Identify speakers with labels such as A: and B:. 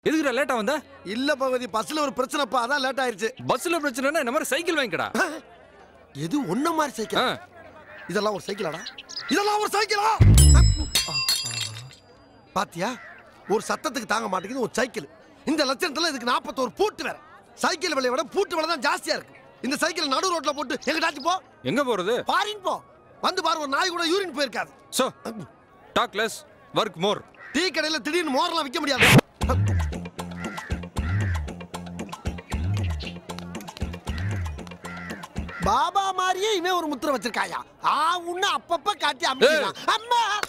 A: எதுக்குடா லேட்டா வந்த
B: இல்ல பகவதி பஸ்ல ஒரு பிரச்சனைப்பா அதான் லேட் ஆயிருச்சு
A: பஸ்ல பிரச்சனைனா இந்த மாதிரி சைக்கிள் வாங்கிக்கடா
B: எது ஒன்ன மாதிரி சைக்கிள்
A: ஆ,
B: இதெல்லாம் ஒரு சைக்கிளாடா இதெல்லாம் ஒரு சைக்கிளா பாத்தியா ஒரு சத்தத்துக்கு தாங்க மாட்டேங்குது ஒரு சைக்கிள் இந்த லட்சணத்துல இதுக்கு நாற்பத்தோரு பூட்டு வேற சைக்கிள் விலையை விட பூட்டு விலை தான் ஜாஸ்தியா இருக்கு இந்த சைக்கிள் நடு ரோட்ல போட்டு எங்கிட்டாச்சும் போ
A: எங்க போறது
B: பாரின் போ வந்து பாரு ஒரு நாய் கூட யூரின் போயிருக்காது
A: so talk less work more
B: tea கடையில திடீர்னு மோரெல்லாம் விற்க முடியாது பாபா மாதிரியே இவன் ஒரு முத்திரை வச்சிருக்காயா ஆ உன்ன அப்பப்ப காட்டி அம்மா அம்மா